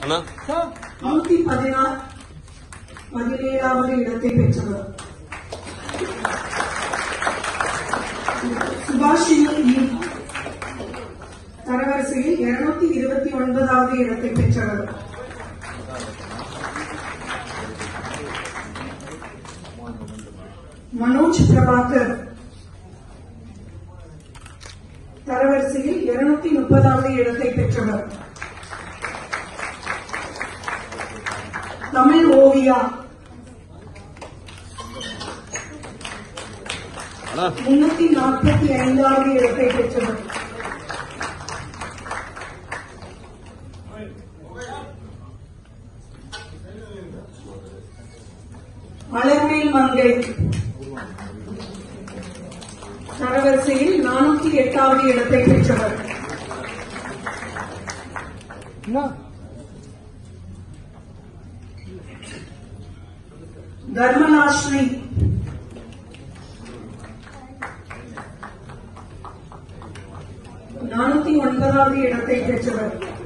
அண்ணா நூத்தி பதினாறு பதினேழாவது இடத்தை பெற்றவர் சுபாஷினி ஈ. தரவரிசையில் இருநூத்தி இருபத்தி ஒன்பதாவது இடத்தை பெற்றவர் மனோஜ் பிரபாகர் தரவரிசையில் இருநூத்தி முப்பதாவது இடத்தை பெற்றவர் தமிழ் ஓவியா அண்ணா முன்னூத்தி நாற்பத்தி ஐந்தாவது இடத்தை பெற்றவர் மலர்மேல் மங்கை தரவரிசையில் நானூத்தி எட்டாவது இடத்தை பெற்றவர் தர்மலாஸ்ரீ நானூத்தி ஒன்பதாவது இடத்தை பெற்றவர்